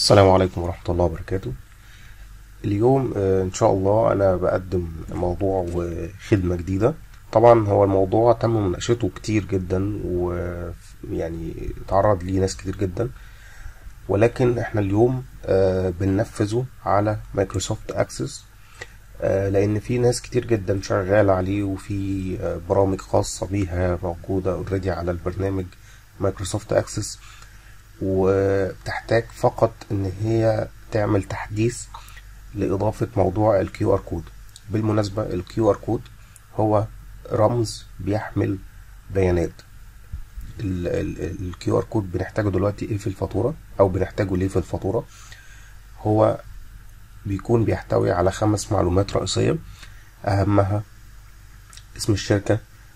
السلام عليكم ورحمة الله وبركاته اليوم آه، إن شاء الله أنا بقدم موضوع وخدمة جديدة طبعا هو الموضوع تم مناقشته كتير جدا ويعني تعرض ليه ناس كتير جدا ولكن احنا اليوم آه، بننفذه على مايكروسوفت اكسس لان في ناس كتير جدا شغالة عليه وفي آه، برامج خاصة بيها موجودة اوريدي على البرنامج مايكروسوفت اكسس وتحتاج فقط ان هي تعمل تحديث لإضافة موضوع ال QR كود بالمناسبة ال QR كود هو رمز بيحمل بيانات ال QR كود بنحتاجه دلوقتي ايه في الفاتورة او بنحتاجه ليه في الفاتورة هو بيكون بيحتوي على خمس معلومات رئيسية اهمها اسم الشركة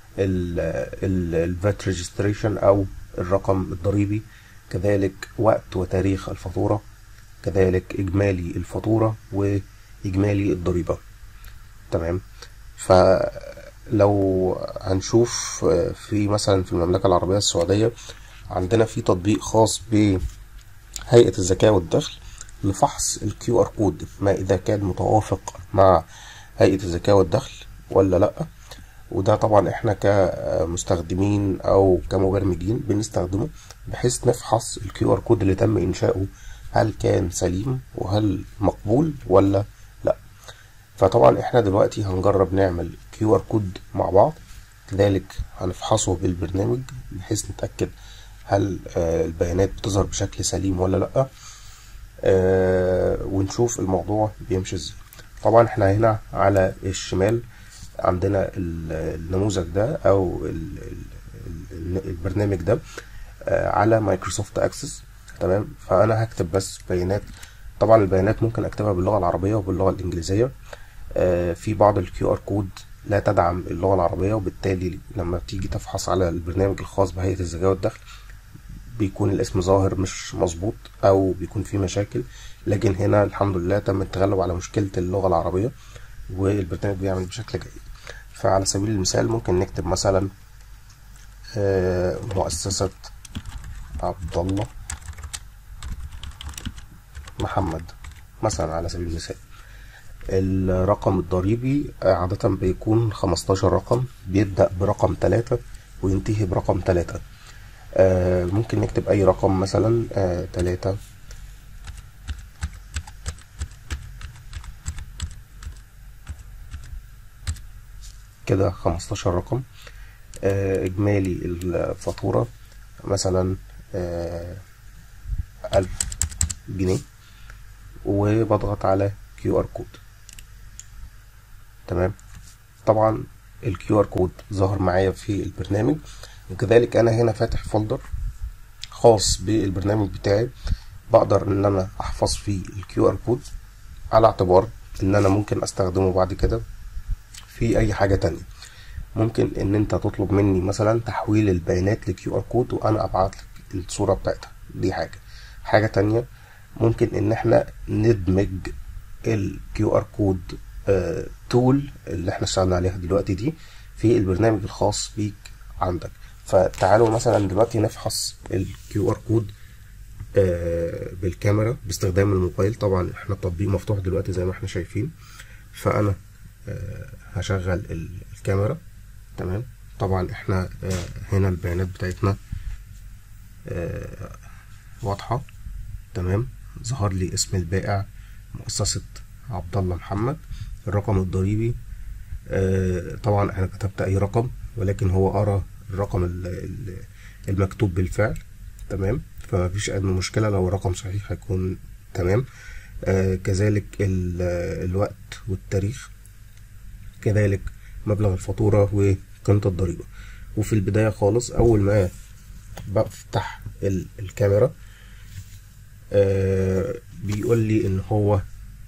الفات ريجستريشن او الرقم الضريبي كذلك وقت وتاريخ الفاتورة كذلك إجمالي الفاتورة وإجمالي الضريبة تمام فلو هنشوف في مثلا في المملكة العربية السعودية عندنا في تطبيق خاص بهيئة الزكاة والدخل لفحص ال QR كود ما إذا كان متوافق مع هيئة الزكاة والدخل ولا لأ وده طبعا احنا كمستخدمين او كمبرمجين بنستخدمه بحيث نفحص الكيو ار كود اللي تم انشاؤه هل كان سليم وهل مقبول ولا لا فطبعا احنا دلوقتي هنجرب نعمل كيو ار كود مع بعض كذلك هنفحصه بالبرنامج بحيث نتأكد هل البيانات بتظهر بشكل سليم ولا لا ونشوف الموضوع بيمشي ازاي طبعا احنا هنا على الشمال عندنا النموذج ده او البرنامج ده على مايكروسوفت اكسس تمام فانا هكتب بس بيانات طبعا البيانات ممكن اكتبها باللغه العربيه وباللغه الانجليزيه في بعض الكيو ار كود لا تدعم اللغه العربيه وبالتالي لما تيجي تفحص على البرنامج الخاص بهيئه الزكاه والدخل بيكون الاسم ظاهر مش مظبوط او بيكون فيه مشاكل لكن هنا الحمد لله تم التغلب على مشكله اللغه العربيه والبرنامج بيعمل بشكل جيد فعلى سبيل المثال ممكن نكتب مثلا مؤسسة عبد الله محمد مثلا على سبيل المثال الرقم الضريبي عادة بيكون 15 رقم بيبدأ برقم تلاتة وينتهي برقم تلاتة ممكن نكتب أي رقم مثلا تلاتة كده خمستاشر رقم إجمالي الفاتورة مثلا ألف جنيه وبضغط على كيو ار كود تمام طبعا الكيو ار كود ظهر معايا في البرنامج وكذلك أنا هنا فاتح فولدر خاص بالبرنامج بتاعي بقدر إن أنا أحفظ فيه الكيو ار كود على اعتبار إن أنا ممكن أستخدمه بعد كده في اي حاجة تانية ممكن ان انت تطلب مني مثلا تحويل البيانات لكيو ار كود وانا ابعت لك الصورة بتاعتها دي حاجة حاجة تانية ممكن ان احنا ندمج الكيو ار كود تول اللي احنا اشتغلنا عليها دلوقتي دي في البرنامج الخاص بيك عندك فتعالوا مثلا دلوقتي نفحص الكيو ار كود بالكاميرا باستخدام الموبايل طبعا احنا التطبيق مفتوح دلوقتي زي ما احنا شايفين فانا هشغل الكاميرا تمام طبعا احنا هنا البيانات بتاعتنا واضحة تمام ظهر لي اسم البائع مؤسسة عبد الله محمد الرقم الضريبي طبعا انا كتبت اي رقم ولكن هو قرا الرقم المكتوب بالفعل تمام فمفيش اي مشكلة لو الرقم صحيح هيكون تمام كذلك الوقت والتاريخ كذلك مبلغ الفاتورة وقيمة الضريبة وفي البداية خالص أول ما بفتح الكاميرا آه بيقول لي إن هو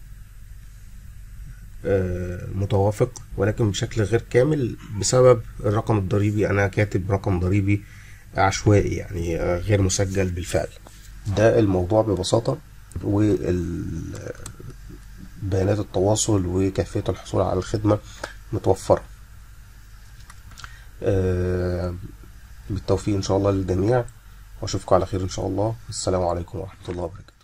آه متوافق ولكن بشكل غير كامل بسبب الرقم الضريبي أنا كاتب رقم ضريبي عشوائي يعني آه غير مسجل بالفعل ده الموضوع ببساطة بيانات التواصل وكيفية الحصول على الخدمة متوفرة بالتوفيق إن شاء الله للجميع وأشوفكم على خير إن شاء الله السلام عليكم ورحمة الله وبركاته